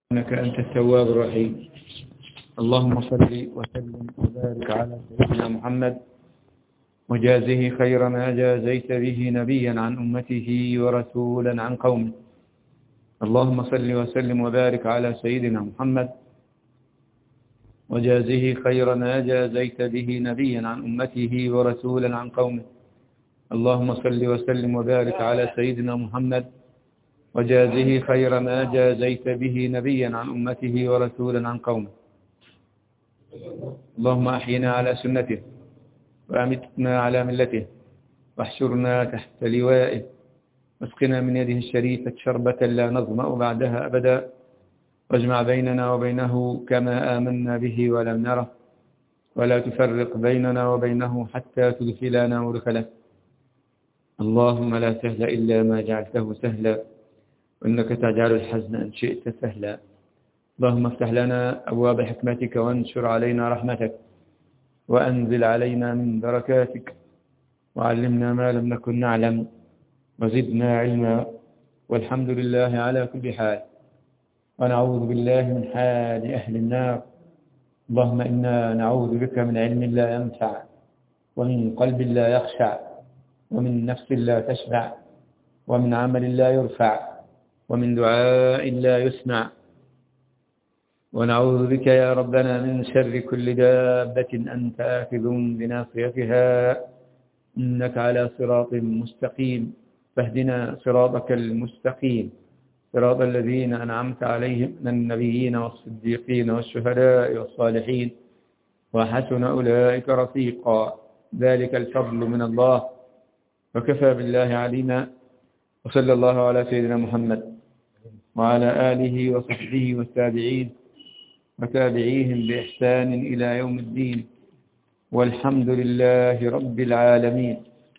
إنك أنت التواب الرحيم اللهم صل وسلم وبارك على سيدنا محمد وجازه خير ما جازيت به نبيا عن أمته ورسولا عن قومه اللهم صل وسلم وبارك على سيدنا محمد وجازه خير ما جازيت به نبيا عن أمته ورسولا عن قومه اللهم صل وسلم وبارك على سيدنا محمد وجازه خير ما جازيت به نبيا عن أمته ورسولا عن قومه اللهم أحينا على سنته وأمتنا على ملته واحشرنا تحت لوائه واسقنا من يده الشريفة شربة لا نظمأ بعدها أبدا واجمع بيننا وبينه كما آمنا به ولم نره ولا تفرق بيننا وبينه حتى تدخلنا مدخله اللهم لا سهل إلا ما جعلته سهلا وإنك تجعل الحزن إن شئت سهلا اللهم افتح لنا أبواب حكمتك وانشر علينا رحمتك وأنزل علينا من بركاتك وعلمنا ما لم نكن نعلم وزدنا علما والحمد لله على كل حال ونعوذ بالله من حال أهل النار اللهم إنا نعوذ بك من علم لا ينفع ومن قلب لا يخشع ومن نفس لا تشبع ومن عمل لا يرفع ومن دعاء لا يسمع ونعوذ بك يا ربنا من شر كل دابة أنت آخذ بناصيتها إنك على صراط مستقيم فاهدنا صراطك المستقيم صراط الذين أنعمت عليهم من النبيين والصديقين والشهداء والصالحين وحسن أولئك رفيقا ذلك الفضل من الله وكفى بالله عليما وصلى الله على سيدنا محمد وعلى آله وصحبه والتابعين وتابعيهم بإحسان إلى يوم الدين والحمد لله رب العالمين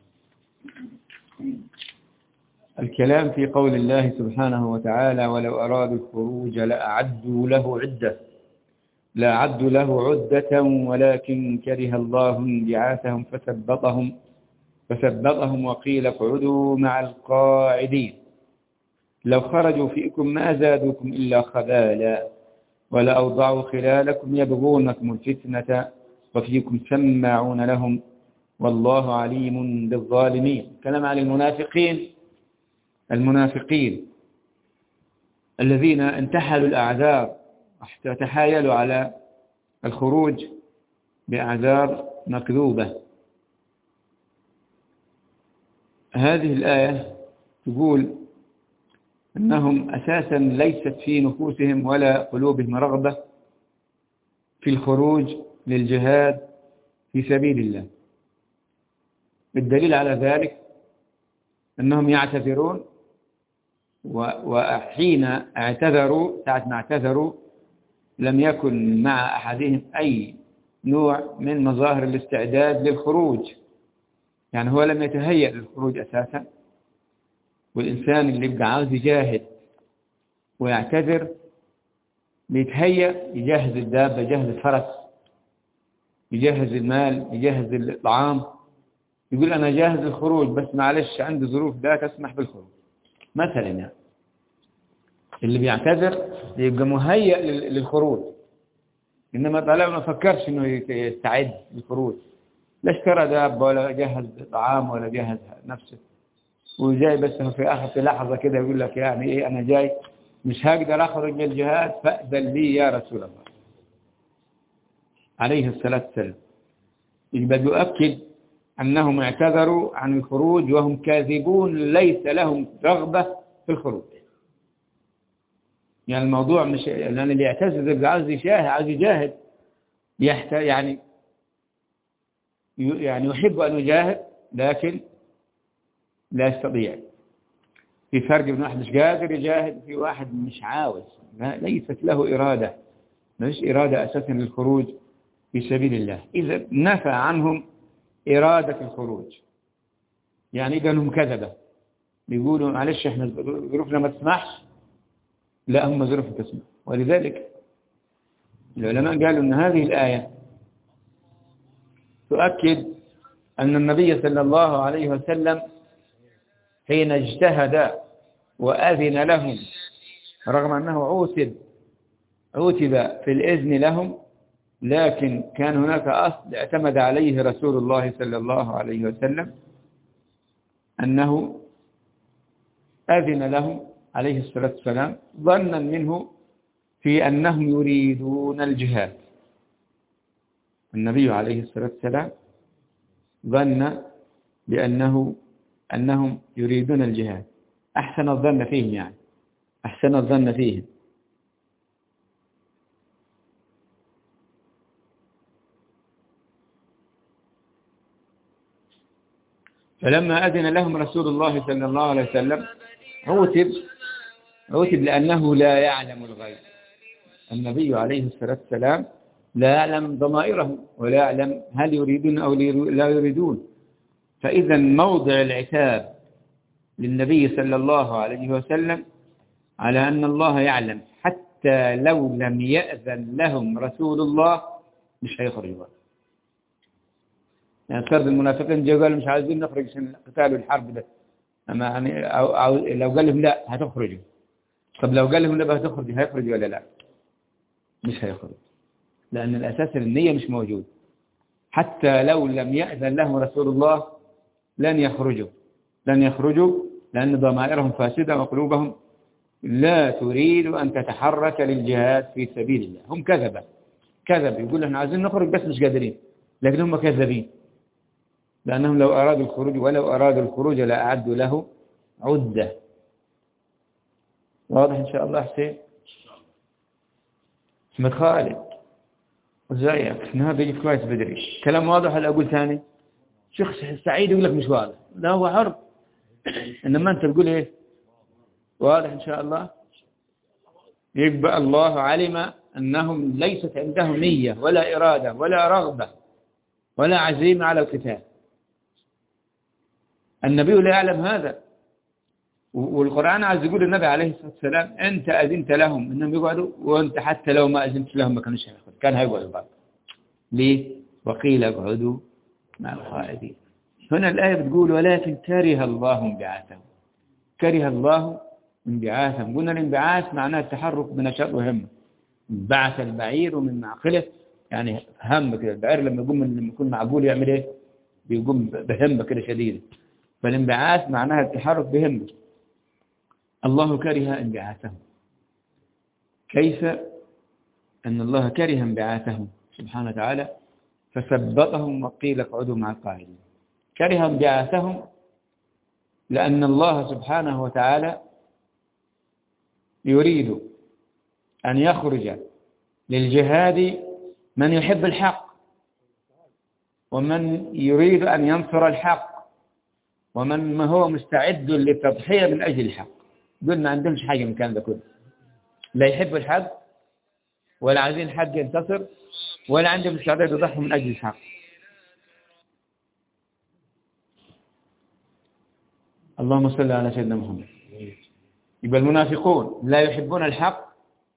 الكلام في قول الله سبحانه وتعالى ولو أرادوا الخروج لأعدوا له عدة لأعدوا له عدة ولكن كره الله انبعاثهم فثبطهم فثبطهم وقيل اقعدوا مع القاعدين لو خرجوا فيكم ما زادوكم إلا خبالا ولأوضعوا خلالكم يبغونكم الفتنة وفيكم سماعون لهم والله عليم بالظالمين كلام على المنافقين المنافقين الذين انتحلوا الأعذار وتحايلوا على الخروج بأعذار مكذوبة هذه الآية تقول أنهم أساسا ليست في نفوسهم ولا قلوبهم رغبة في الخروج للجهاد في سبيل الله الدليل على ذلك أنهم يعتذرون وحين اعتذروا ساعة ما اعتذروا لم يكن مع أحدهم أي نوع من مظاهر الاستعداد للخروج يعني هو لم يتهيأ للخروج أساسا والإنسان اللي يبقى عاوز يجاهد ويعتذر بيتهيأ يجهز الدابة يجهز الفرس يجهز المال يجهز الطعام يقول أنا جاهز للخروج بس معلش عندي ظروف لا تسمح بالخروج مثلا يعني اللي بيعتذر يبقى مهيأ للخروج إنما طالما ما فكرش إنه يستعد للخروج لا اشترى دابة ولا جهز طعام ولا جهز نفسه وجاي بس في آخر في لحظة كده يقول لك يعني إيه أنا جاي مش هقدر أخرج من الجهاد فأذن لي يا رسول الله عليه الصلاة والسلام يبقى يؤكد أنهم اعتذروا عن الخروج وهم كاذبون ليس لهم رغبة في الخروج يعني الموضوع مش لأن اللي يعتذر عاوز يشاهد عاوز يجاهد يحت... يعني يعني يحب أن يجاهد لكن لا يستطيع في فرق بين واحد مش قادر يجاهد في واحد مش عاوز لا ليست له إرادة مش إرادة أساسا للخروج في سبيل الله إذا نفى عنهم إرادة الخروج يعني إذا هم كذبة بيقولوا معلش احنا ظروفنا ما تسمحش لا هم ظروفهم تسمح ولذلك العلماء قالوا أن هذه الآية تؤكد أن النبي صلى الله عليه وسلم حين اجتهد وأذن لهم رغم أنه عوسد عتب في الإذن لهم لكن كان هناك أصل اعتمد عليه رسول الله صلى الله عليه وسلم أنه أذن لهم عليه الصلاة والسلام ظنا منه في أنهم يريدون الجهاد النبي عليه الصلاة والسلام ظن بأنه أنهم يريدون الجهاد أحسن الظن فيهم يعني أحسن الظن فيهم فلما أذن لهم رسول الله صلى الله عليه وسلم عوتب عوتب لأنه لا يعلم الغيب النبي عليه الصلاة والسلام لا يعلم ضمائرهم ولا يعلم هل يريدون أو لا يريدون فإذا موضع العتاب للنبي صلى الله عليه وسلم على أن الله يعلم حتى لو لم يأذن لهم رسول الله مش هيخرجوا يعني فرد المنافقين جاء قالوا مش عايزين نخرج عشان قتال الحرب ده أما يعني أو أو لو قال لهم لا هتخرجوا طب لو قال لهم لا هتخرج هيخرج ولا لا مش هيخرج لأن الأساس النية مش موجود حتى لو لم يأذن لهم رسول الله لن يخرجوا لن يخرجوا لأن ضمائرهم فاسدة وقلوبهم لا تريد أن تتحرك للجهاد في سبيل الله هم كذبة كذب يقول احنا عايزين نخرج بس مش قادرين لكن هم كذبين لأنهم لو أرادوا الخروج ولو أرادوا الخروج لأعدوا له عدة واضح إن شاء الله حسين اسمك خالد وزيك هذا بيجي كويس بدري كلام واضح ولا أقول ثاني شخص سعيد يقول لك مش واضح لا هو حر إنما أنت تقول إيه واضح إن شاء الله يبقى الله علم أنهم ليست عندهم نية ولا إرادة ولا رغبة ولا عزيمة على القتال النبي لا يعلم هذا والقرآن عايز يقول النبي عليه الصلاة والسلام أنت أذنت لهم أنهم يقعدوا وأنت حتى لو ما أذنت لهم ما كانوش هيقعدوا كان هيقعدوا بعض ليه؟ وقيل اقعدوا مع القائدين هنا الآية بتقول ولكن كره الله انبعاثهم كره الله انبعاثهم قلنا الانبعاث معناه التحرك بنشاط وهمة بعث البعير من معقله يعني هم كده البعير لما يقوم لما يكون معقول يعمل ايه بيقوم بهمة كده شديدة فالانبعاث معناها التحرك بهمة الله كره انبعاثهم كيف أن الله كره انبعاثهم سبحانه وتعالى فثبطهم وقيل اقعدوا مع القاعدين كره انبعاثهم لأن الله سبحانه وتعالى يريد أن يخرج للجهاد من يحب الحق ومن يريد أن ينصر الحق ومن ما هو مستعد للتضحية من أجل الحق دول ما عندهمش حاجة من كان ده كله لا يحب الحق ولا عايزين الحق ينتصر ولا عندهم استعداد يضحوا من أجل الحق اللهم صل على سيدنا محمد يبقى المنافقون لا يحبون الحق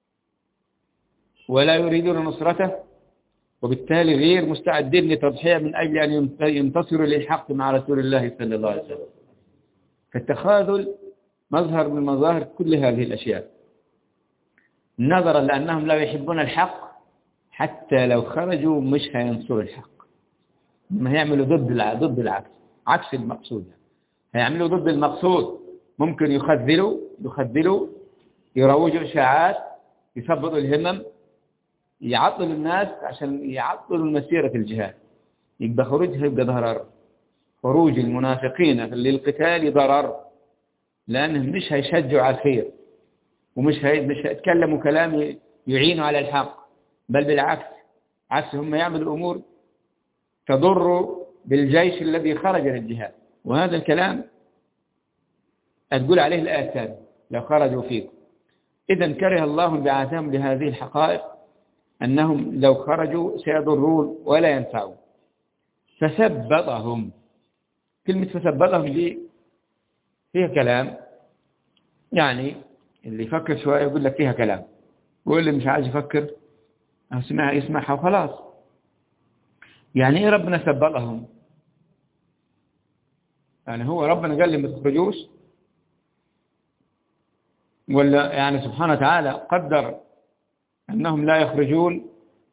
ولا يريدون نصرته وبالتالي غير مستعدين لتضحية من أجل أن ينتصروا للحق مع رسول الله صلى الله عليه وسلم فالتخاذل مظهر من مظاهر كل هذه الأشياء نظرا لأنهم لا يحبون الحق حتى لو خرجوا مش هينصروا الحق ما هيعملوا ضد ضد العكس عكس المقصود هيعملوا ضد المقصود ممكن يخذلوا يخذلوا يروجوا إشاعات يثبطوا الهمم يعطل الناس عشان يعطلوا المسيرة في الجهاد يبقى خروجها يبقى ضرر خروج المنافقين للقتال ضرر لأنهم مش هيشجعوا على الخير ومش هي... مش هيتكلموا كلام يعينوا على الحق بل بالعكس عكس هم يعملوا أمور تضر بالجيش الذي خرج للجهاد وهذا الكلام تقول عليه الآية الثانية لو خرجوا فيكم إذا كره الله بعثهم لهذه الحقائق أنهم لو خرجوا سيضرون ولا ينفعون فثبطهم كلمة فثبطهم دي فيها كلام يعني اللي يفكر شوية يقول لك فيها كلام واللي مش عايز يفكر اسمع يسمعها وخلاص يعني ايه ربنا ثبطهم يعني هو ربنا قال لي ما تخرجوش ولا يعني سبحانه وتعالى قدر أنهم لا يخرجون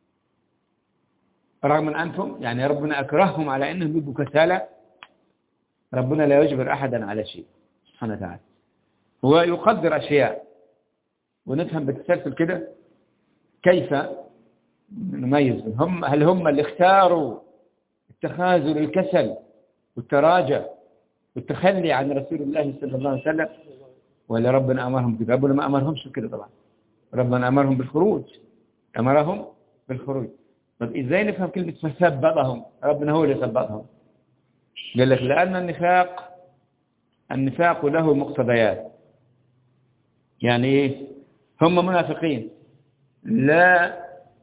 رغم أن أنتم يعني ربنا أكرههم على أنهم يبقوا كسالى ربنا لا يجبر أحدا على شيء سبحانه وتعالى هو يقدر أشياء ونفهم بالتسلسل كده كيف نميز هم هل هم اللي اختاروا التخاذل الكسل والتراجع والتخلي عن رسول الله صلى الله عليه وسلم ولا ربنا أمرهم كده ربنا ما أمرهمش كده طبعا ربنا أمرهم بالخروج أمرهم بالخروج طب إزاي نفهم كلمة فثبتهم ربنا هو اللي ثبتهم قال لك لأن النفاق النفاق له مقتضيات يعني إيه هم منافقين لا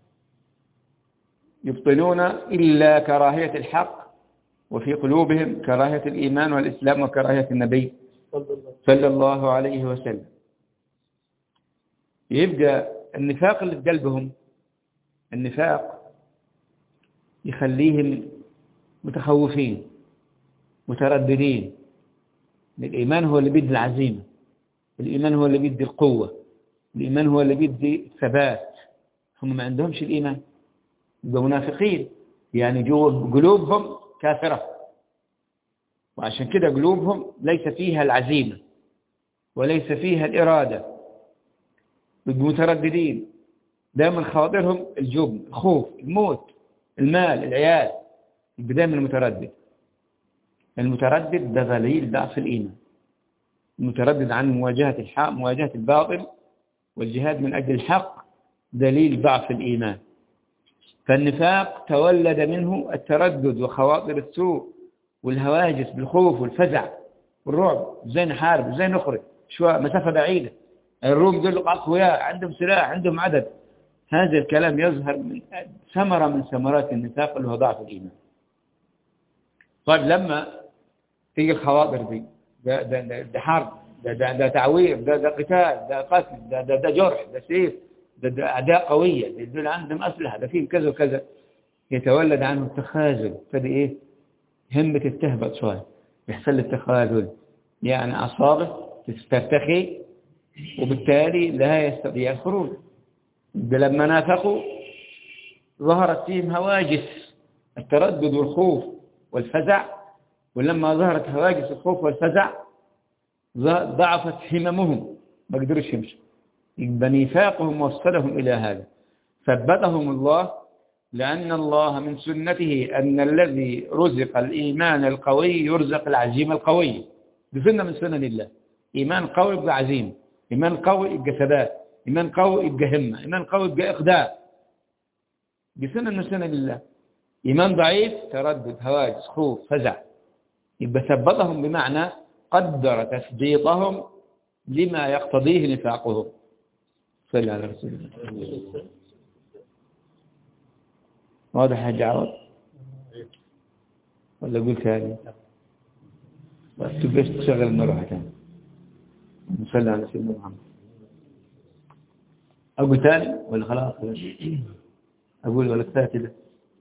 يبطنون إلا كراهية الحق وفي قلوبهم كراهية الإيمان والإسلام وكراهية النبي صلى الله عليه وسلم يبقى النفاق اللي في قلبهم النفاق يخليهم متخوفين مترددين الإيمان هو اللي بيدي العزيمة الإيمان هو اللي بيدي القوة الإيمان هو اللي بيدي الثبات هم ما عندهمش الإيمان يبقوا منافقين يعني جوا قلوبهم كافرة وعشان كده قلوبهم ليس فيها العزيمة وليس فيها الإرادة مترددين دائما خاطرهم الجبن الخوف الموت المال العيال يبقى دائما المتردد المتردد ده دليل ضعف الإيمان المتردد عن مواجهة الحق مواجهة الباطل والجهاد من أجل الحق دليل ضعف الإيمان فالنفاق تولد منه التردد وخواطر السوء والهواجس بالخوف والفزع والرعب ازاي نحارب ازاي نخرج شو مسافة بعيدة الروم دول أقوياء عندهم سلاح عندهم عدد هذا الكلام يظهر من ثمرة من ثمرات النفاق اللي هو ضعف الإيمان طيب لما تيجي الخواطر دي ده, ده, ده, ده حرب ده, ده, ده تعوير ده, ده قتال ده قتل ده, ده, ده جرح ده سيف ده, ده أعداء قوية دول عندهم أسلحة ده فيهم كذا وكذا يتولد عنه التخاذل فدي إيه همة تهبط شوية يحصل التخاذل يعني أعصابه تسترتخي وبالتالي لا يستطيع الخروج لما نافقوا ظهرت فيهم هواجس التردد والخوف والفزع ولما ظهرت هواجس الخوف والفزع ضعفت هممهم ما قدروش يمشوا يبقى نفاقهم وصلهم إلى هذا ثبتهم الله لأن الله من سنته أن الذي رزق الإيمان القوي يرزق العزيمة القوية دي سنة من سنن الله إيمان قوي يبقى عزيمة إيمان قوي يبقى ثبات إيمان قوي يبقى همة إيمان قوي يبقى إقداء دي سنة من سنن الله إيمان ضعيف تردد هواجس خوف فزع يبقى ثبتهم بمعنى قدر تثبيطهم لما يقتضيه نفاقهم صلى على رسول الله واضح حاجة عوض ولا قول ثاني بس تبقى تشغل المروحة ثاني نصلي على سيدنا محمد أقول ثاني ولا خلاص أقول ولا كفاية كده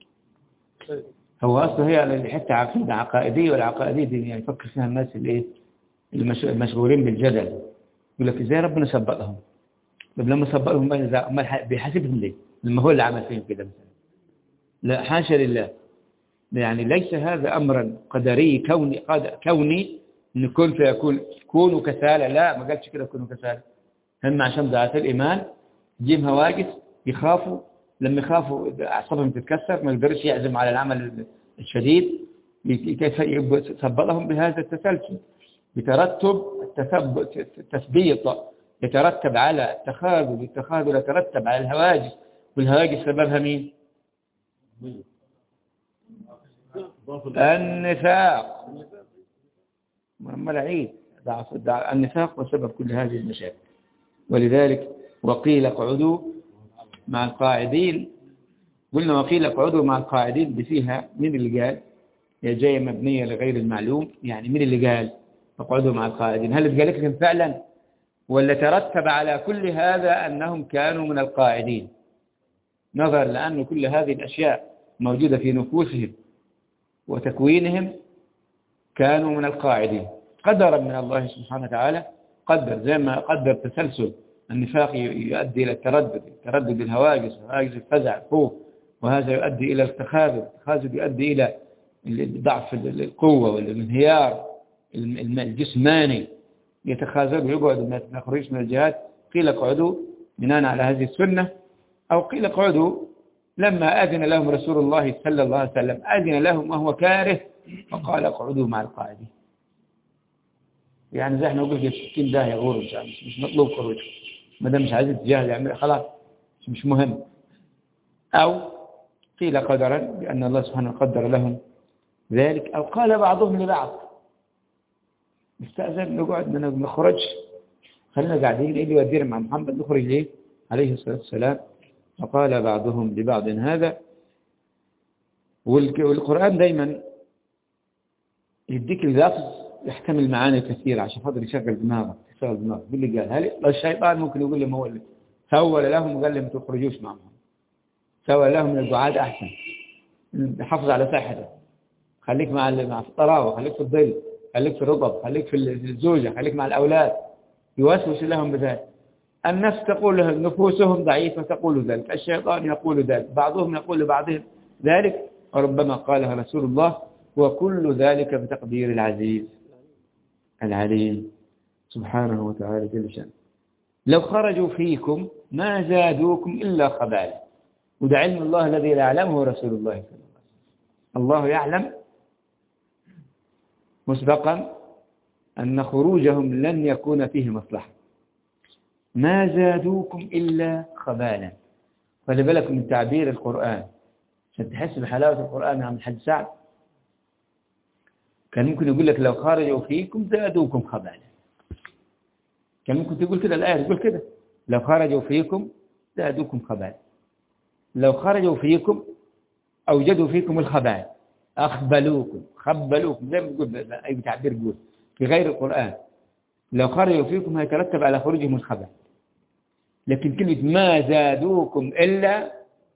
هو أصله هي اللي حتى عقيدة عقائدية والعقائدية دي يعني يفكر فيها الناس اللي إيه المشغولين بالجدل يقول لك إزاي ربنا سبقهم طب لما سبقهم ما بيحاسبهم ليه لما هو اللي عمل فيهم كده مثلا لا حاشا لله يعني ليس هذا أمرا قدري كوني قد كوني إن كن فيكون كونوا كسالى لا ما قالش كده كونوا كسالى هم عشان ضعف الإيمان جيم هواجس يخافوا لما يخافوا أعصابهم تتكسر ما يقدرش يعزم على العمل الشديد كيف يثبطهم بهذا التسلسل بترتب التثبيط يترتب على التخاذل التخاذل يترتب على الهواجس والهواجس سببها مين النفاق ما العيد النفاق وسبب كل هذه المشاكل ولذلك وقيل اقعدوا مع القاعدين قلنا وقيل اقعدوا مع القاعدين بفيها من اللي قال هي جاية مبنية لغير المعلوم يعني من اللي قال اقعدوا مع القاعدين هل اتقالت لهم فعلا ولا ترتب على كل هذا أنهم كانوا من القاعدين نظرا لأن كل هذه الأشياء موجودة في نفوسهم وتكوينهم كانوا من القاعدين قدرا من الله سبحانه وتعالى قدر زي ما قدر تسلسل النفاق يؤدي إلى التردد تردد الهواجس هواجس الفزع الخوف وهذا يؤدي إلى التخاذل التخاذل يؤدي إلى ضعف القوة والانهيار الجسماني يتخاذل ويقعد ما يخرجش من الجهاد قيل اقعدوا بناء على هذه السنة أو قيل اقعدوا لما أذن لهم رسول الله صلى الله عليه وسلم أذن لهم وهو كاره فقال اقعدوا مع القاعدين يعني زي احنا نقول 60 ده يغور مش, مش مطلوب خروج ما دام مش عايزين تجاهل يعني خلاص مش مهم أو قيل قدرا بأن الله سبحانه قدر لهم ذلك أو قال بعضهم لبعض نستأذن نقعد ما نخرجش خلينا قاعدين ايه اللي يودينا مع محمد نخرج ليه عليه الصلاة والسلام فقال بعضهم لبعض هذا والقرآن دايما يديك اللفظ يحتمل معاني كثيرة عشان خاطر يشغل دماغك يشغل دماغك باللي قال هل الشيطان ممكن يقول لي مولد سول لهم وقال لي ما تخرجوش معهم سول لهم من البعاد أحسن حافظ على صحته خليك مع مع الطراوة خليك في الظل خليك في الرطب خليك في الزوجة خليك مع الأولاد يوسوس لهم بذلك النفس تقول لهم نفوسهم ضعيفة تقول ذلك الشيطان يقول ذلك بعضهم يقول لبعضهم ذلك وربما قالها رسول الله وكل ذلك بتقدير العزيز العليم سبحانه وتعالى جل شأنه لو خرجوا فيكم ما زادوكم إلا خبالا وده علم الله الذي لا يعلمه رسول الله صلى الله عليه وسلم الله يعلم مسبقا أن خروجهم لن يكون فيه مصلحة ما زادوكم إلا خبالا خلي بالك من تعبير القرآن عشان تحس بحلاوة القرآن عن حد سعد كان ممكن يقول لك لو خرجوا فيكم زادوكم خبالا كان ممكن تقول كده الآية تقول كده لو خرجوا فيكم زادوكم خبالا لو خرجوا فيكم أوجدوا فيكم الخبال أخبلوكم خبلوكم زي ما تقول أي تعبير قول في غير القرآن لو خرجوا فيكم هيترتب على خروجهم الخبال لكن كلمة ما زادوكم إلا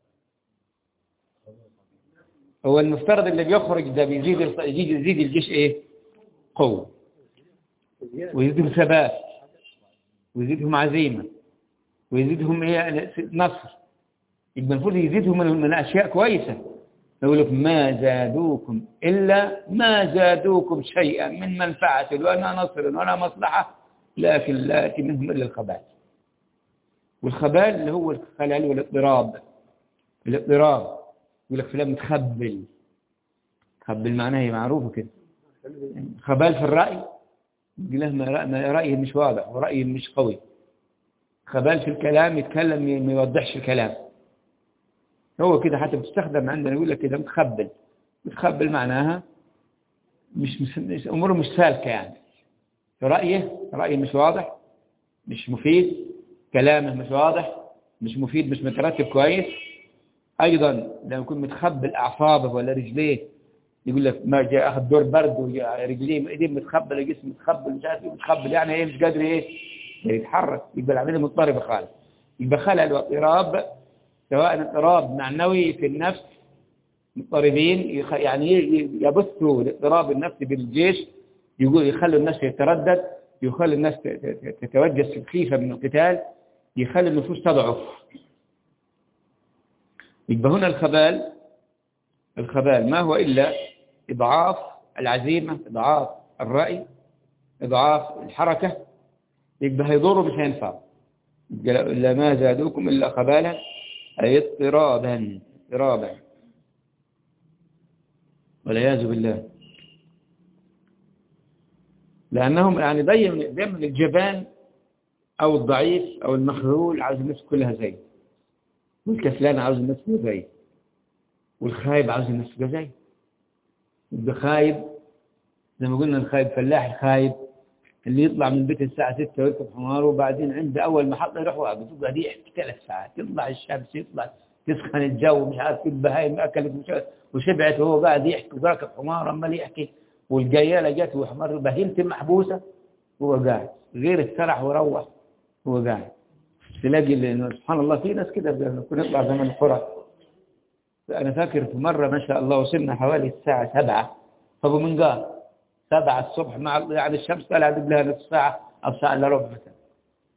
هو المفترض اللي بيخرج ده بيزيد يزيد, يزيد الجيش ايه قوة ويزيدهم ثبات ويزيدهم عزيمة ويزيدهم ايه نصر يبقى المفروض يزيدهم من, من اشياء كويسة يقول لك ما زادوكم إلا ما زادوكم شيئا من منفعة ولا نصر ولا مصلحة لكن لا يأتي منهم إلا الخبال والخبال اللي هو الخلل والاضطراب الاضطراب يقول لك فلان متخبل خبل معناها هي معروفة كده خبال في الرأي يقول له رأيه مش واضح ورأيه مش قوي خبال في الكلام يتكلم ما يوضحش الكلام هو كده حتى بتستخدم عندنا يقول لك كده متخبل متخبل معناها مش, مش, مش أموره مش سالكة يعني في رأيه رأيه مش واضح مش مفيد كلامه مش واضح مش مفيد مش مترتب كويس أيضا لما يكون متخبل أعصابه ولا رجليه يقول لك ما جاء أخذ دور برد ورجليه ايديه متخبل جسمه متخبل مش عارف متخبل يعني ايه مش قادر ايه يتحرك يبقى العملية مضطربة خالص يبقى خلل واضطراب سواء اضطراب معنوي في النفس مضطربين يعني يبثوا الاضطراب النفسي بالجيش يقول يخلوا الناس يتردد يخلي الناس تتوجس في الخيفة من القتال يخلي النفوس تضعف يبقى هنا الخبال الخبال ما هو إلا إضعاف العزيمة إضعاف الرأي إضعاف الحركة يبقى هيضر مش هينفع إلا ما زادوكم إلا خبالا أي اضطرابا اضطرابا والعياذ بالله لأنهم يعني دايما الجبان أو الضعيف أو المخذول عاوز الناس كلها زي والكسلان عاوز الناس كلها زي والخايب عاوز الناس كلها زي يبقى خايب زي ما قلنا الخايب فلاح الخايب اللي يطلع من بيت الساعة 6 ويركب حماره وبعدين عنده أول محطة يروح واقف يقعد يحكي ثلاث ساعات يطلع الشمس يطلع تسخن الجو مش عارف البهايم أكلت مش وشبعت وهو قاعد يحكي وراكب حمار عمال يحكي والجيالة جت وحمار بهيمته محبوسة هو قاعد غير استرح وروح هو قاعد تلاقي سبحان الله في ناس كده كنا نطلع زمان القرى أنا فاكر في مرة ما شاء الله وصلنا حوالي الساعة سبعة فابو من قال سبعة الصبح مع يعني الشمس طلعت لها نص ساعة أو ساعة إلا ربع مثلا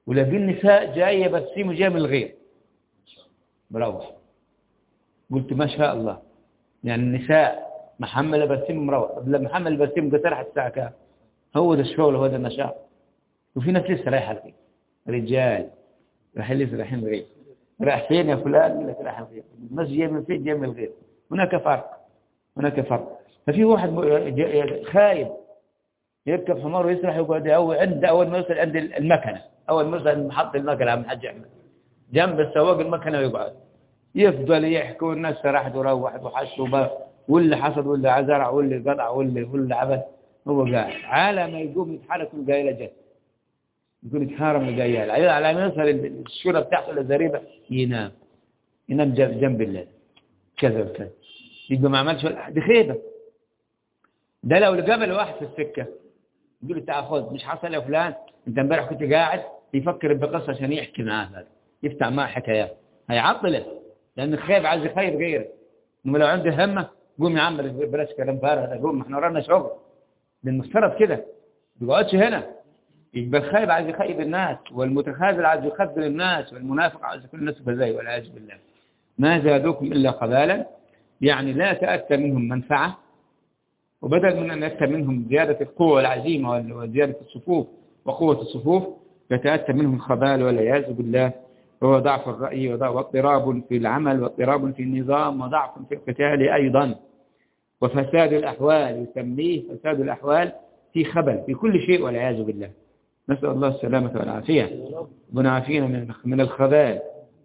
ولا في النساء جاية برسيم وجاية من الغير مروح قلت ما شاء الله يعني النساء محملة برسيم مروح طب لما محمل برسيم قلت راح الساعة كام هو ده الشغل هو ده النشاط وفي ناس لسه رايحة الغير رجال رايحين لسه رايحين الغير رايح فين يا فلان يقول لك رايح الغير المسجد جاي من فين جاي من الغير هناك فرق هناك فرق ففي واحد خايب يركب حمار ويسرح ويقعد أول عند أول ما يوصل عند المكنة أول ما يوصل محط المكنة عم حج أحمد جنب السواق المكنة ويقعد يفضل يحكي والناس سرحت وروحت وحش واللي حصل واللي عزرع واللي قطع واللي واللي عبد هو قاعد على ما يقوم يتحرك القايلة جت يقول يتهارم القايلة على ما يوصل الشورى بتاعته الزريبة ينام ينام جنب الليل كذا وكذا يبقى ما عملش دي خيبة ده لو قابل واحد في السكة يقول له تعال خذ مش حصل يا فلان انت امبارح كنت قاعد يفكر بقصة عشان يحكي معاه هذا يفتح معاه حكايات هيعطله لأن الخيب عايز يخيب غيره انما لو عنده همة قوم يا عم بلاش كلام فارغ قوم احنا ورانا شغل بالمفترض كده ما يقعدش هنا يبقى الخايب عايز يخيب الناس والمتخاذل عايز يخذل الناس والمنافق عايز يكون الناس بزي والعياذ بالله ما زادوكم إلا قبالا يعني لا تأتى منهم منفعة وبدل من أن يأتى منهم زيادة القوة والعزيمة وزيادة الصفوف وقوة الصفوف يتأتى منهم خبال والعياذ بالله هو ضعف الرأي واضطراب في العمل واضطراب في النظام وضعف في القتال أيضا وفساد الأحوال يسميه فساد الأحوال في خبل في كل شيء والعياذ بالله نسأل الله السلامة والعافية ونعافينا من من الخبال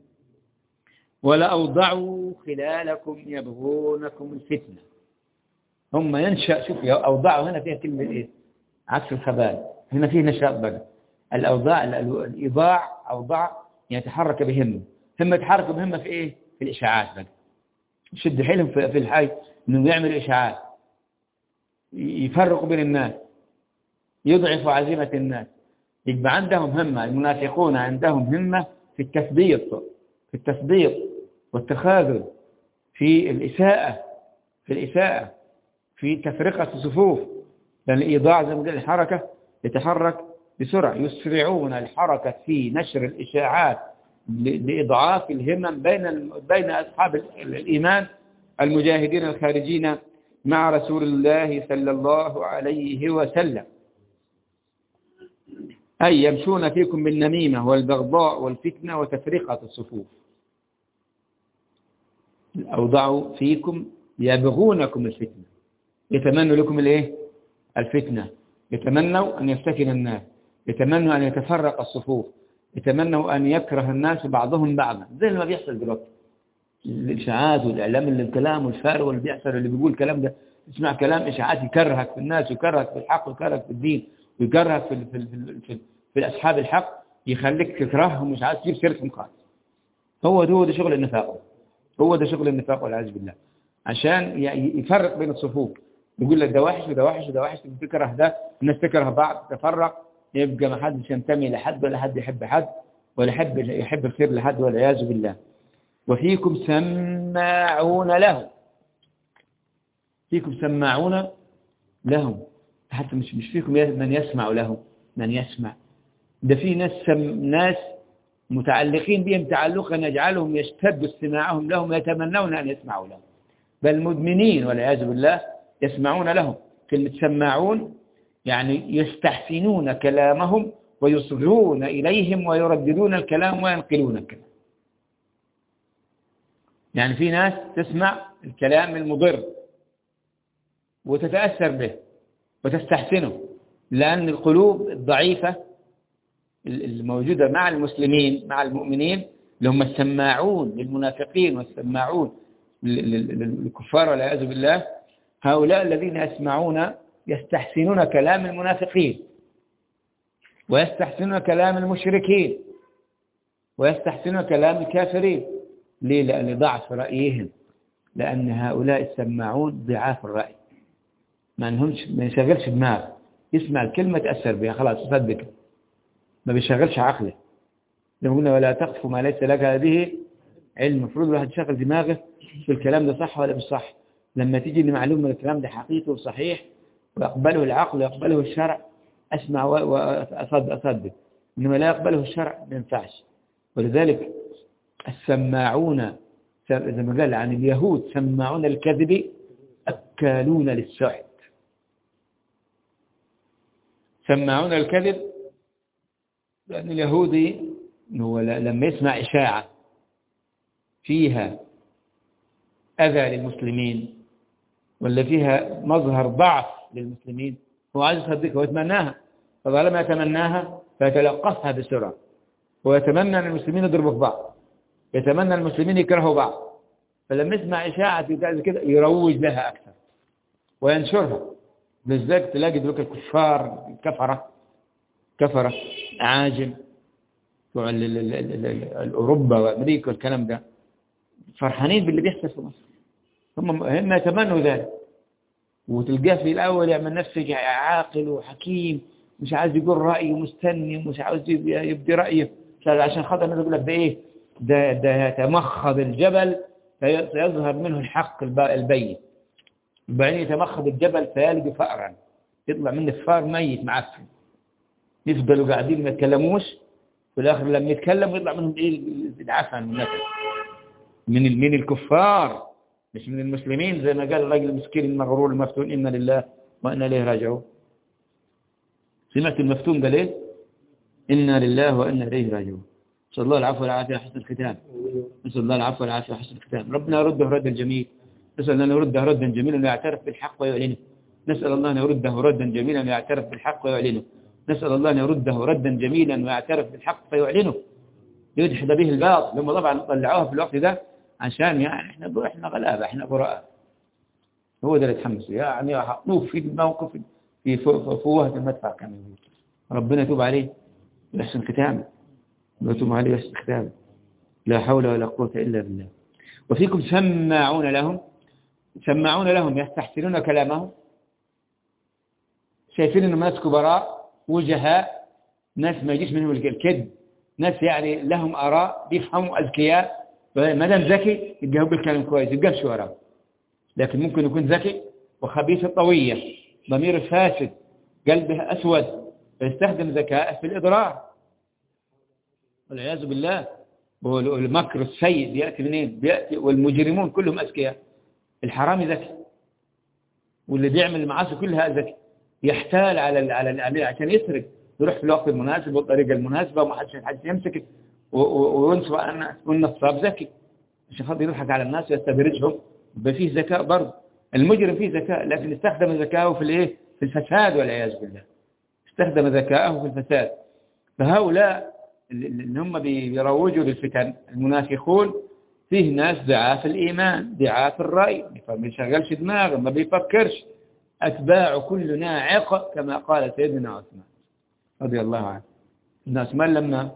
ولأوضعوا خلالكم يبغونكم الفتنة هم ينشأ شوف أوضعوا هنا فيها كلمة إيه عكس الخبال هنا فيه نشاط بقى الأوضاع الإيضاع أوضاع يتحرك بهمه هم يتحرك بهمه في إيه في الإشاعات بقى يشد حيلهم في الحي إنه يعمل إشاعات يفرقوا بين الناس يضعفوا عزيمة الناس يبقى عندهم همة المنافقون عندهم همة في التثبيط في التثبيط والتخاذل في الإساءة في الإساءة في تفرقة الصفوف لأن الإيضاع زي ما قلت الحركة يتحرك بسرعة يسرعون الحركة في نشر الإشاعات لإضعاف الهمم بين بين أصحاب الإيمان المجاهدين الخارجين مع رسول الله صلى الله عليه وسلم أي يمشون فيكم بالنميمة والبغضاء والفتنة وتفرقة الصفوف أوضعوا فيكم يبغونكم الفتنة يتمنوا لكم الايه الفتنة يتمنوا أن يفتكن الناس يتمنوا أن يتفرق الصفوف يتمنوا أن يكره الناس بعضهم بعضا زي ما بيحصل دلوقتي الإشاعات والإعلام اللي الكلام والفارغ اللي بيحصل اللي بيقول الكلام ده تسمع كلام إشاعات يكرهك في الناس ويكرهك في الحق ويكرهك في الدين ويكرهك في في في, في, في أصحاب الحق يخليك تكرههم مش عايز تجيب سيرتهم خالص هو ده, ده شغل النفاق هو ده شغل النفاق والعياذ بالله عشان يفرق بين الصفوف يقول لك ده وحش وده وحش وده وحش تكره ده الناس تكره بعض تفرق يبقى ما حدش ينتمي لحد ولا حد يحب حد ولا يحب يحب الخير لحد والعياذ بالله وفيكم سماعون له فيكم سماعون له حتى مش مش فيكم من يسمع له من يسمع ده في ناس سم ناس متعلقين بهم تعلقا يجعلهم يشتد استماعهم لهم يتمنون أن يسمعوا لهم بل مدمنين والعياذ بالله يسمعون لهم كلمة سماعون يعني يستحسنون كلامهم ويصغون إليهم ويرددون الكلام وينقلون الكلام يعني في ناس تسمع الكلام المضر وتتأثر به وتستحسنه لأن القلوب الضعيفة الموجودة مع المسلمين مع المؤمنين اللي هم السماعون للمنافقين والسماعون للكفار والعياذ بالله هؤلاء الذين يسمعون يستحسنون كلام المنافقين ويستحسنون كلام المشركين ويستحسنون كلام الكافرين ليه لأن ضعف رأيهم لأن هؤلاء السماعون ضعاف الرأي ما لهمش ما يشغلش دماغه يسمع الكلمة تأثر بها خلاص يصدق ما بيشغلش عقله زي ما قلنا ولا تقف ما ليس لك به علم المفروض الواحد يشغل دماغه في الكلام ده صح ولا مش صح لما تيجي المعلومة الكلام ده حقيقي وصحيح ويقبله العقل ويقبله الشرع أسمع وأصدق أصدق إنما لا يقبله الشرع ما ينفعش ولذلك السماعون زي ما قال عن اليهود سماعون الكذب أكالون للسعد سماعون الكذب لأن اليهودي هو لما يسمع إشاعة فيها أذى للمسلمين ولا فيها مظهر ضعف للمسلمين هو عايز يصدقها ويتمناها فطالما يتمناها فيتلقفها بسرعة ويتمنى أن المسلمين يضربوا في بعض يتمنى المسلمين يكرهوا بعض فلما يسمع إشاعة زي كده يروج لها أكثر وينشرها بالذات تلاقي دلوقتي الكفار الكفرة كفرة عاجم بتوع أوروبا وأمريكا والكلام ده فرحانين باللي بيحصل في مصر هم هم يتمنوا ذلك وتلقاه في الأول يعمل نفسه عاقل وحكيم مش عايز يقول رأيه مستني مش عاوز يبدي رأيه عشان خاطر الناس يقول لك ده إيه ده ده يتمخض الجبل فيظهر منه الحق البين وبعدين يتمخض الجبل فيلقي فأرا يطلع منه فار ميت معفن يفضلوا قاعدين ما يتكلموش في الآخر لما يتكلم يطلع منهم إيه العفن والنفس من من الكفار مش من المسلمين زي ما قال الراجل المسكين المغرور المفتون إنا لله وإنا إليه راجعون سمعت المفتون قال إيه إنا لله وإنا إليه راجعون نسأل الله العفو والعافية حسن الختام نسأل الله العفو والعافية حسن الختام ربنا يرده ردا جميل نسأل الله أن يرده ردا جميلا ويعترف بالحق ويعلنه نسأل الله أن يرده ردا جميلا ويعترف بالحق ويعلنه نسأل الله أن يرده ردا جميلا ويعترف بالحق فيعلنه يدحض به الباطل لما طبعا طلعوها في الوقت ده عشان يعني احنا احنا غلابة احنا براء هو ده اللي يتحمس يعني حطوه في الموقف في فوهة المدفع كما يقول ربنا يتوب عليه ويحسن ختامه ويتوب عليه ويحسن ختامه لا حول ولا قوة إلا بالله وفيكم سماعون لهم سماعون لهم يستحسنون كلامهم شايفين انهم ناس كبراء وجهاء ناس ما يجيش منهم الكذب ناس يعني لهم آراء بيفهموا أذكياء ما دام ذكي يجاوب الكلام كويس يبقاش وراه لكن ممكن يكون ذكي وخبيث الطوية ضمير فاسد قلبه أسود فيستخدم ذكاءه في الإضرار والعياذ بالله والمكر السيء بيأتي منين بيأتي والمجرمون كلهم أذكياء الحرامي ذكي واللي بيعمل المعاصي كلها ذكي يحتال على على الأمير عشان يسرق يروح في الوقت المناسب والطريقة المناسبة وما حدش حد يمسك وينصب على الناس والنصاب ذكي عشان خاطر يضحك على الناس ويستدرجهم يبقى فيه ذكاء برضه المجرم فيه ذكاء لكن استخدم ذكاءه في الايه في الفساد والعياذ بالله استخدم ذكاءه في الفساد فهؤلاء اللي هم بيروجوا للفتن المنافقون فيه ناس ضعاف الإيمان ضعاف الرأي ما بيشغلش دماغه ما بيفكرش أتباع كل ناعق كما قال سيدنا عثمان رضي الله عنه ابن عثمان لما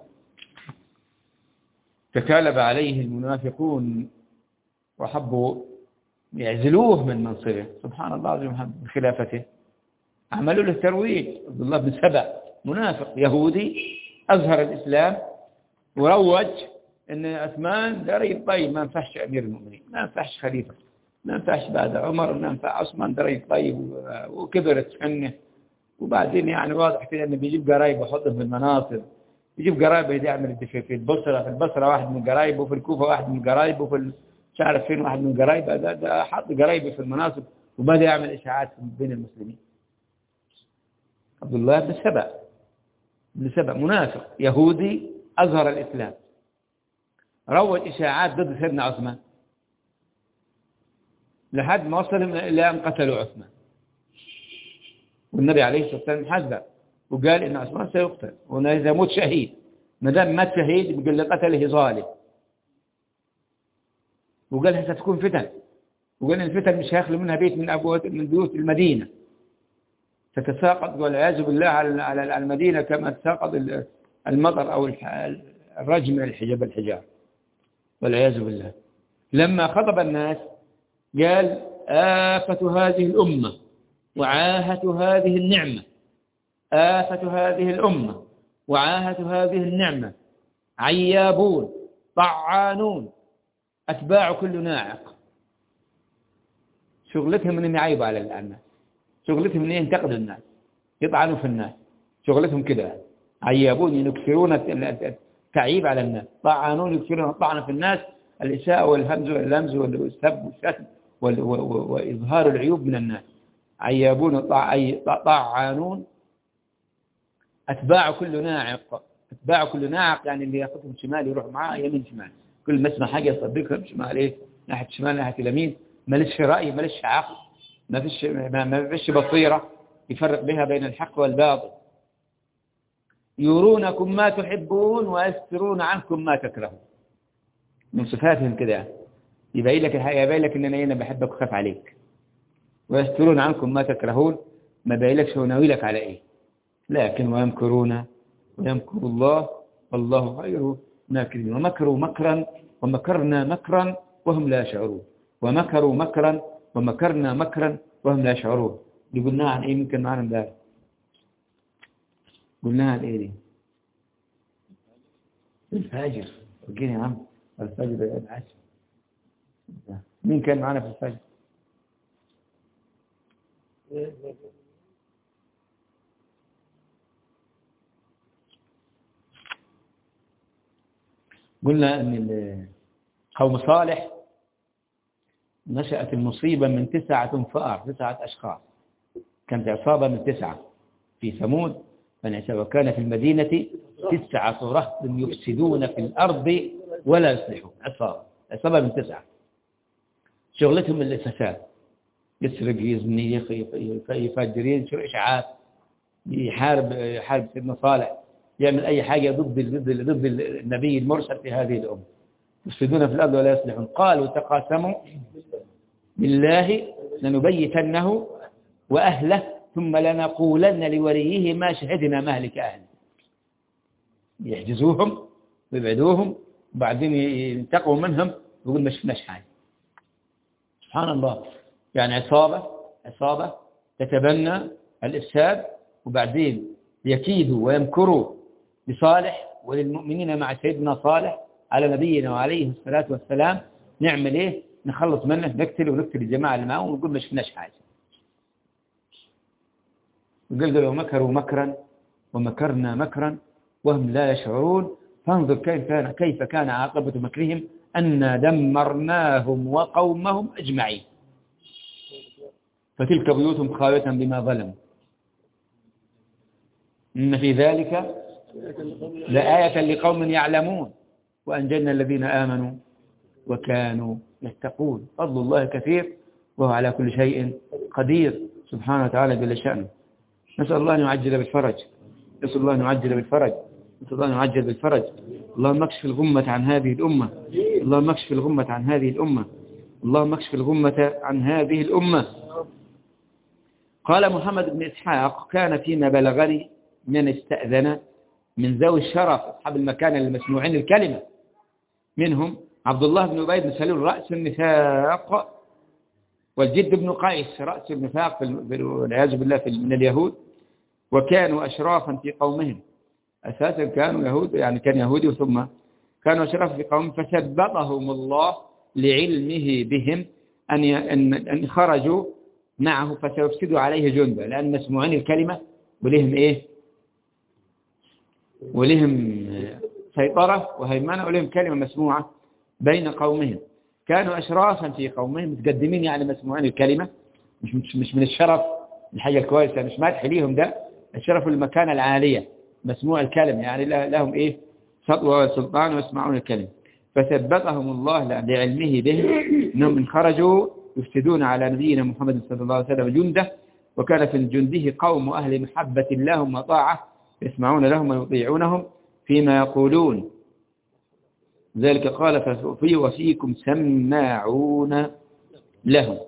تكالب عليه المنافقون وحبوا يعزلوه من منصبه سبحان الله العظيم بخلافته عملوا له ترويج عبد الله بن سبع منافق يهودي أظهر الإسلام وروج أن عثمان ده رجل طيب ما ينفعش أمير المؤمنين ما ينفعش خليفة ما ينفعش بعد عمر ما ينفع عثمان ده رجل طيب وكبرت سنه وبعدين يعني واضح كده انه بيجيب قرايب ويحطهم في المناصب يجيب قرايب يعمل في في البصره في البصره واحد من قرايبه وفي الكوفه واحد من قرايبه وفي مش عارف فين واحد من قرايبه ده, ده حط قرايبه في المناصب وبدا يعمل اشاعات بين المسلمين عبد الله بن سبأ بن سبأ منافق يهودي أظهر الإسلام روج إشاعات ضد سيدنا عثمان لحد ما وصل إلى أن قتلوا عثمان والنبي عليه الصلاة والسلام حذر وقال إن عثمان سيقتل وأنه يموت شهيد ما دام مات شهيد بيقول لي قتله ظالم وقال ستكون فتن وقال الفتن مش هيخلو منها بيت من أبوات من بيوت المدينة تتساقط والعياذ بالله على المدينة كما تساقط المطر أو الرجم من الحجاب الحجار والعياذ بالله لما خطب الناس قال آفة هذه الأمة وعاهة هذه النعمة آفة هذه الأمة وعاهة هذه النعمة عيابون طعانون أتباع كل ناعق شغلتهم أنهم يعيبوا على الناس شغلتهم أن ينتقدوا الناس يطعنوا في الناس شغلتهم كده عيابون يكثرون التعيب على الناس طعنون يكثرون الطعن في الناس الإساءة والهمز واللمز والسب والشتم وإظهار العيوب من الناس عيابون طعنون أتباع كل ناعق أتباع كل ناعق يعني اللي ياخذهم شمال يروح معاه يمين شمال كل ما اسمع حاجة يصدقهم شمال إيه ناحية شمال ناحية اليمين مالش رأي مالش عقل ما فيش ما فيش بصيرة يفرق بها بين الحق والباطل يرونكم ما تحبون ويسترون عنكم ما تكرهون من صفاتهم كده يبين لك يبين لك ان انا هنا بحبك وخاف عليك ويسترون عنكم ما تكرهون ما بيلكش هو ناوي لك على ايه لكن ويمكرون ويمكر الله والله خير ماكرين ومكروا مكرا ومكرنا مكرا وهم لا يشعرون ومكروا مكرا ومكرنا مكرا وهم لا يشعرون دي قلناها عن ايه ممكن معنا امبارح قلناها عن ايه دي الفاجر وجيني يا عم الفجر يا العشر مين كان معنا في الفجر قلنا ان قوم صالح نشأت المصيبة من تسعة فأر تسعة أشخاص كانت عصابة من تسعة في ثمود وكان في المدينة تسعة رهط يفسدون في الأرض ولا يصلحون عصابة عصابة من تسعة شغلتهم الفساد يسرق يزني يفجر ينشر إشعاعات يحارب يحارب سيدنا صالح يعمل أي حاجة ضد ضد ضد النبي المرسل في هذه الأمة يفسدون في الأرض ولا يصلحون قالوا تقاسموا بالله لنبيتنه وأهله ثم لنقولن لوليه ما شهدنا مهلك أهله يحجزوهم ويبعدوهم وبعدين ينتقوا منهم ويقول ما شفناش حاجة سبحان الله يعني عصابة عصابة تتبنى الإفساد وبعدين يكيدوا ويمكروا لصالح وللمؤمنين مع سيدنا صالح على نبينا وعليه الصلاة والسلام نعمل ايه نخلص منه نقتل ونقتل الجماعة اللي معه ونقول ما شفناش حاجة وقال لو مكروا مكرا ومكرنا مكرا وهم لا يشعرون فانظر كيف كان, كيف كان عاقبة مكرهم أن دمرناهم وقومهم أجمعين فتلك بيوتهم خاوية بما ظلموا إن في ذلك لآية لقوم يعلمون وأنجلنا الذين آمنوا وكانوا يتقون فضل الله كثير وهو على كل شيء قدير سبحانه وتعالى جل شأنه نسأل الله أن يعجل بالفرج نسأل الله أن يعجل بالفرج نسأل الله أن يعجل بالفرج اللهم اكشف الغمة عن هذه الأمة اللهم اكشف الغمة عن هذه الأمة اللهم اكشف الغمة عن هذه الأمة قال محمد بن إسحاق كان فيما بلغني من استأذن من ذوي الشرف أصحاب المكان المسموعين الكلمة منهم عبد الله بن أبي بن سلول رأس النفاق والجد بن قيس رأس النفاق والعياذ بالله من اليهود وكانوا أشرافا في قومهم أساسا كانوا يهود يعني كان يهودي ثم كانوا أشرافا في قومهم فثبتهم الله لعلمه بهم أن أن خرجوا معه فسيفسدوا عليه جندا لأن مسموعين الكلمة ولهم إيه ولهم سيطرة وهيمنة ولهم كلمة مسموعة بين قومهم كانوا أشرافا في قومهم متقدمين يعني مسموعين الكلمة مش, مش, مش من الشرف الحاجة الكويسة مش مدح ليهم ده الشرف المكانة العالية مسموع الكلمة يعني لهم إيه سطوة وسلطان ويسمعون الكلمة فثبتهم الله لعلمه بهم أنهم إن خرجوا يفسدون على نبينا محمد صلى الله عليه وسلم جنده وكان في جنده قوم أهل محبة الله وطاعة يسمعون لهم ويطيعونهم فيما يقولون ذلك قال ففي وفيكم سماعون لهم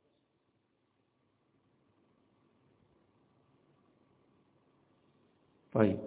طيب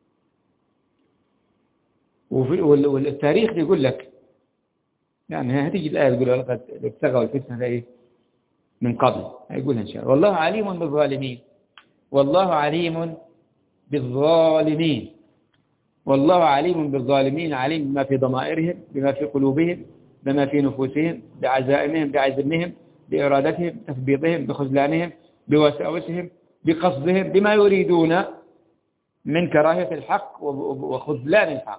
والتاريخ يقول لك يعني هتيجي الآية تقول لقد ابتغوا الفتنة ايه من قبل هيقولها إن شاء الله والله عليم بالظالمين والله عليم بالظالمين والله عليم بالظالمين عليم بما في ضمائرهم بما في قلوبهم بما في نفوسهم بعزائمهم بعزمهم بإرادتهم تثبيطهم بخذلانهم بوساوسهم بقصدهم بما يريدون من كراهية الحق وخذلان الحق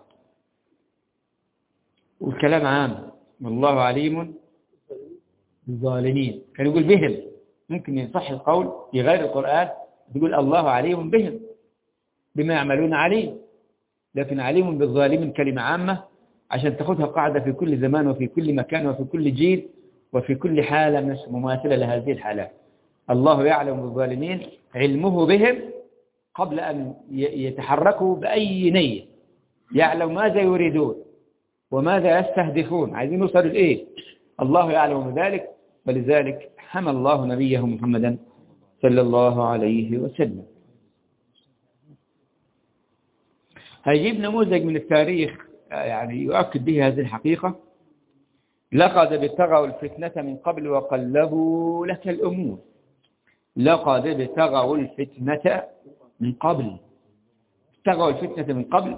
والكلام عام والله عليم بالظالمين كان يقول بهم ممكن يصح القول في غير القرآن يقول الله عليم بهم بما يعملون عليم لكن عليم بالظالمين كلمة عامة عشان تاخذها قاعدة في كل زمان وفي كل مكان وفي كل جيل وفي كل حالة مماثلة لهذه الحالات الله يعلم بالظالمين علمه بهم قبل أن يتحركوا بأي نية يعلم ماذا يريدون وماذا يستهدفون عايزين يوصلوا لإيه الله يعلم بذلك ولذلك حمى الله نبيه محمدا صلى الله عليه وسلم هيجيب نموذج من التاريخ يعني يؤكد به هذه الحقيقة لقد ابتغوا الفتنة من قبل وقلبوا لك الأمور لقد ابتغوا الفتنة من قبل ابتغوا الفتنة من قبل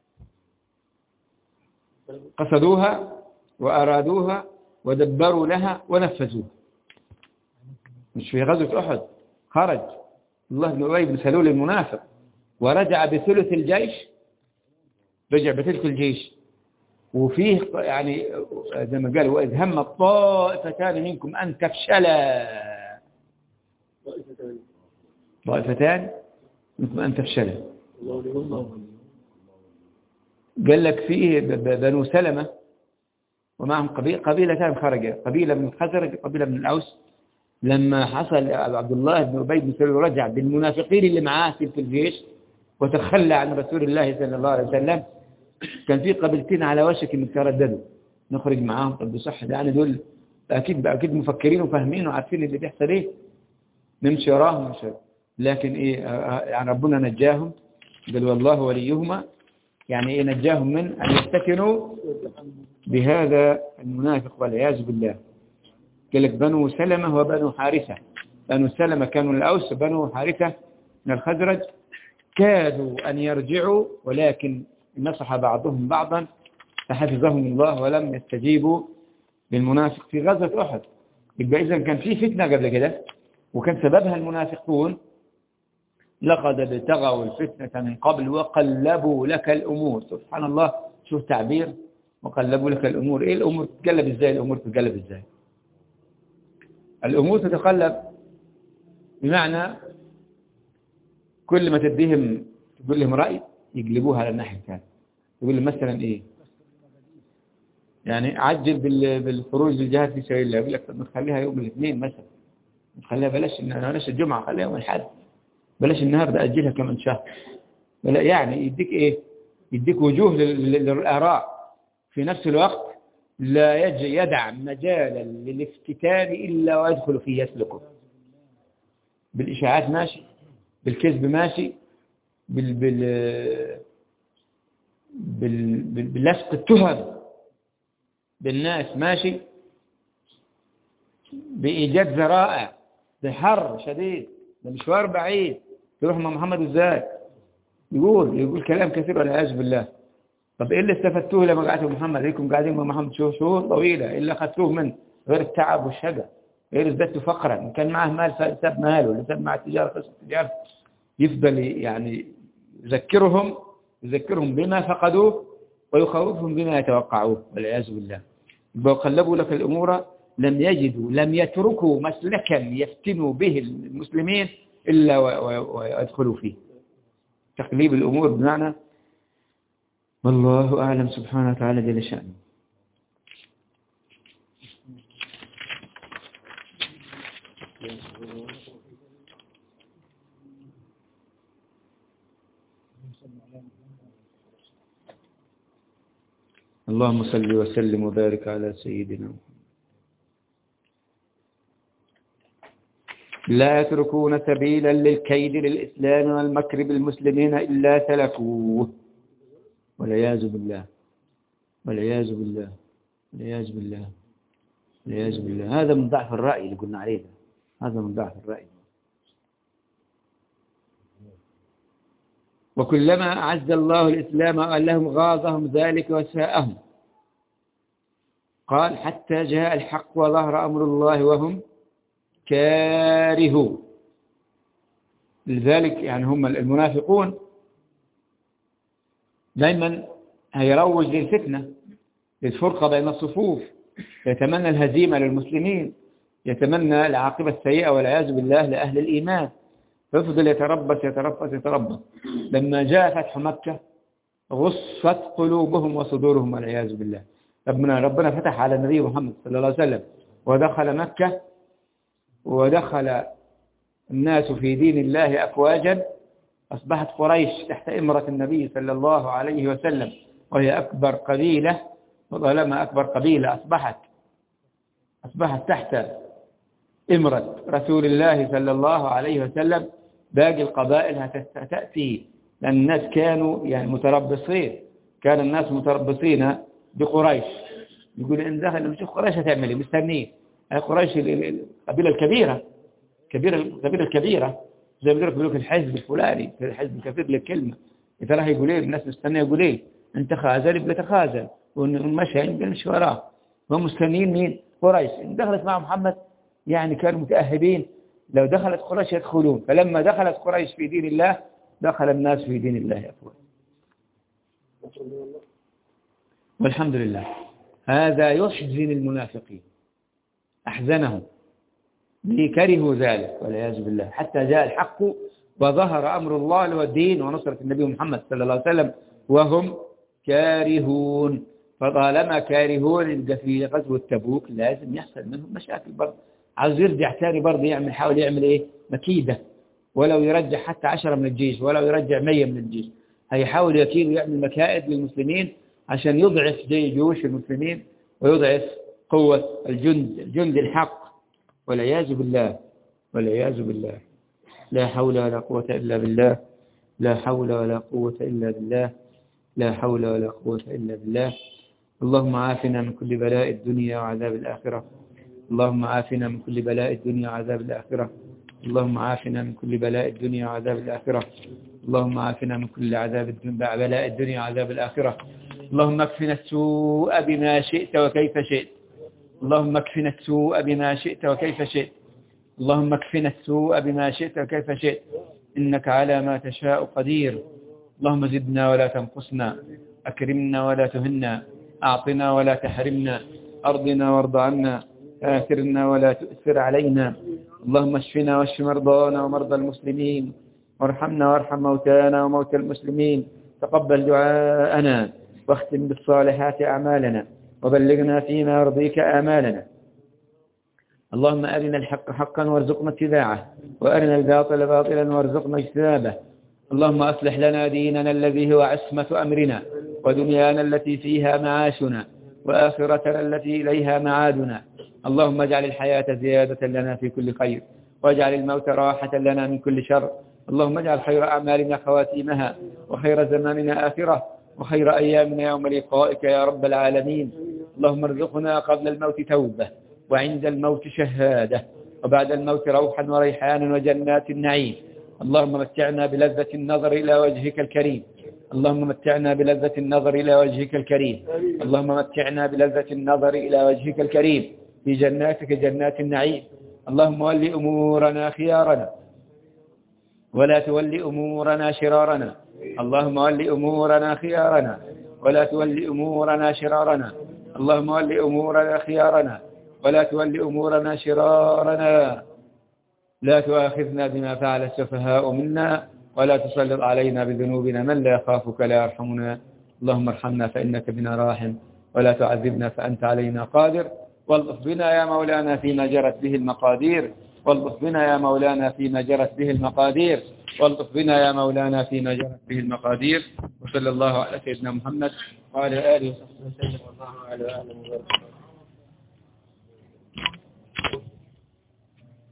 قصدوها وأرادوها ودبروا لها ونفذوها مش في غزوة أحد خرج الله بن أبي بن سلول المنافق ورجع بثلث الجيش رجع بثلث الجيش وفيه يعني زي ما قال وإذ هم الطائفتان منكم أن تفشلا طائفتان منكم أن تفشلا قال لك فيه بنو سلمة ومعهم قبيلة قبيلتان خرج قبيلة من الخزرج قبيلة من الأوس لما حصل عبد الله بن أبي بن سلول رجع بالمنافقين اللي معاه في الجيش وتخلى عن رسول الله صلى الله عليه وسلم كان في قبيلتين على وشك ان يترددوا نخرج معاهم طب بصح يعني دول اكيد اكيد مفكرين وفاهمين وعارفين اللي بيحصل ايه نمشي وراهم مش لكن ايه يعني ربنا نجاهم قال والله وليهما يعني ايه نجاهم من ان يفتكروا بهذا المنافق والعياذ بالله قال لك بنو سلمة وبنو حارثة بنو سلمة كانوا الأوس بنو حارثة من الخزرج كادوا أن يرجعوا ولكن نصح بعضهم بعضا فحفظهم الله ولم يستجيبوا للمنافق في غزوة أحد يبقى إذا كان في فتنة قبل كده وكان سببها المنافقون لقد ابتغوا الفتنة من قبل وقلبوا لك الأمور سبحان الله شوف تعبير وقلبوا لك الأمور إيه الأمور تتقلب إزاي الأمور تتقلب إزاي الأمور تتقلب بمعنى كل ما تديهم تقول لهم رأي يقلبوها على الناحية الثانية يقول لهم مثلا إيه يعني عجل بالخروج للجهاد في سبيل الله يقول لك طب نخليها يوم الاثنين مثلا نخليها بلاش بلاش الجمعة خليها يوم الحد بلاش النهارده أجلها كمان شهر بلا يعني يديك إيه يديك وجوه للآراء في نفس الوقت لا يجي يدع مجالا للافتتان إلا ويدخل فيه يسلكه بالإشاعات ماشي بالكذب ماشي بال بال بال بلصق التهم بالناس ماشي بإيجاد ذرائع بحر شديد ده مشوار بعيد تروح مع محمد ازاي يقول يقول كلام كثير والعياذ بالله طب ايه اللي استفدتوه لما قعدتوا محمد عليكم قاعدين مع محمد شهور طويلة ايه اللي اخذتوه من غير التعب والشقى غير ازددتوا فقرا ان كان معه مال ساب ماله اللي ساب مع التجارة قصة التجارة يفضل يعني يذكرهم يذكرهم بما فقدوه ويخوفهم بما يتوقعوه والعياذ بالله وقلبوا لك الأمور لم يجدوا لم يتركوا مسلكا يفتنوا به المسلمين إلا ويدخلوا فيه تقليب الأمور بمعنى والله أعلم سبحانه وتعالى جل شأنه اللهم صل وسلم وبارك على سيدنا لا يتركون سبيلا للكيد للإسلام والمكر بالمسلمين إلا سلكوه والعياذ بالله والعياذ بالله والعياذ بالله والعياذ بالله هذا من ضعف الرأي اللي قلنا عليه ده هذا من ضعف الرأي وكلما أعز الله الإسلام قال لهم غاظهم ذلك وساءهم قال حتى جاء الحق وظهر أمر الله وهم كارهون لذلك يعني هم المنافقون دايما هيروج للفتنة للفرقة بين الصفوف يتمنى الهزيمة للمسلمين يتمنى العاقبة السيئة والعياذ بالله لأهل الإيمان فيفضل يتربص يتربص يتربص لما جاء فتح مكة غصت قلوبهم وصدورهم والعياذ بالله ربنا ربنا فتح على النبي محمد صلى الله عليه وسلم ودخل مكة ودخل الناس في دين الله أفواجا أصبحت قريش تحت إمرة النبي صلى الله عليه وسلم وهي أكبر قبيلة وظلما أكبر قبيلة أصبحت أصبحت تحت إمرة رسول الله صلى الله عليه وسلم باقي القبائل تأتي لأن الناس كانوا يعني متربصين كان الناس متربصين بقريش يقول إن دخل نشوف قريش هتعمل ايه مستنين قريش القبيلة الكبيرة كبيرة القبيلة الكبيرة زي ما بيقولوا في الحزب الفلاني في الحزب الكثير للكلمة ترى يقول ايه الناس مستنيه يقول ايه انت خازن بلا تخازن ونمشي نمشي وراه هم مستنيين مين قريش دخلت مع محمد يعني كانوا متأهبين لو دخلت قريش يدخلون فلما دخلت قريش في دين الله دخل الناس في دين الله أفواج والحمد لله هذا يحزن المنافقين أحزنهم كرهوا ذلك والعياذ بالله حتى جاء الحق وظهر أمر الله والدين ونصرة النبي محمد صلى الله عليه وسلم وهم كارهون فطالما كارهون يبقى في غزوة تبوك لازم يحصل منهم مشاكل برضه عاوز يرجع تاني برضه يعمل يحاول يعمل ايه مكيدة ولو يرجع حتى عشرة من الجيش ولو يرجع مية من الجيش هيحاول يكيد ويعمل مكائد للمسلمين عشان يضعف جي جيوش المسلمين ويضعف قوة الجند الجند الحق والعياذ بالله والعياذ بالله لا حول ولا قوة إلا بالله لا حول ولا قوة إلا بالله لا حول ولا قوة إلا بالله اللهم عافنا من كل بلاء الدنيا وعذاب الآخرة اللهم عافنا من كل بلاء الدنيا وعذاب الآخرة اللهم عافنا من كل بلاء الدنيا وعذاب الآخرة اللهم عافنا من كل عذاب الدنيا بلاء الدنيا وعذاب الآخرة اللهم اكفنا السوء بما شئت وكيف شئت اللهم اكفنا السوء بما شئت وكيف شئت اللهم اكفنا السوء بما شئت وكيف شئت إنك على ما تشاء قدير اللهم زدنا ولا تنقصنا أكرمنا ولا تهنا أعطنا ولا تحرمنا أرضنا وارض عنا آثرنا ولا تؤثر علينا اللهم اشفنا واشف مرضانا ومرضى المسلمين وارحمنا وارحم موتانا وموتى المسلمين تقبل دعاءنا واختم بالصالحات أعمالنا وبلغنا فيما يرضيك آمالنا اللهم أرنا الحق حقا وارزقنا اتباعه وأرنا الباطل باطلا وارزقنا اجتنابه اللهم أصلح لنا ديننا الذي هو عصمة أمرنا ودنيانا التي فيها معاشنا وآخرتنا التي إليها معادنا اللهم اجعل الحياة زيادة لنا في كل خير واجعل الموت راحة لنا من كل شر اللهم اجعل خير أعمالنا خواتيمها وخير زماننا آخرة وخير أيامنا يوم لقائك يا رب العالمين اللهم ارزقنا قبل الموت توبة وعند الموت شهادة وبعد الموت روحا وريحانا وجنات النعيم اللهم متعنا بلذة النظر إلى وجهك الكريم اللهم متعنا بلذة النظر إلى وجهك الكريم اللهم متعنا بلذة النظر إلى وجهك الكريم في جناتك جنات النعيم اللهم ول أمورنا خيارنا ولا تول أمورنا شرارنا اللهم ول أمورنا خيارنا ولا تول أمورنا شرارنا اللهم ول أمورنا خيارنا ولا تول أمورنا شرارنا لا تؤاخذنا بما فعل السفهاء منا ولا تسلط علينا بذنوبنا من لا يخافك لا يرحمنا اللهم ارحمنا فإنك بنا راحم ولا تعذبنا فأنت علينا قادر والطف بنا يا مولانا فيما جرت به المقادير والطف بنا يا مولانا فيما جرت به المقادير والطف بنا يا مولانا فيما جرت به المقادير وصلى الله على سيدنا محمد وعلى آله وصحبه وسلم والله على آله وسلم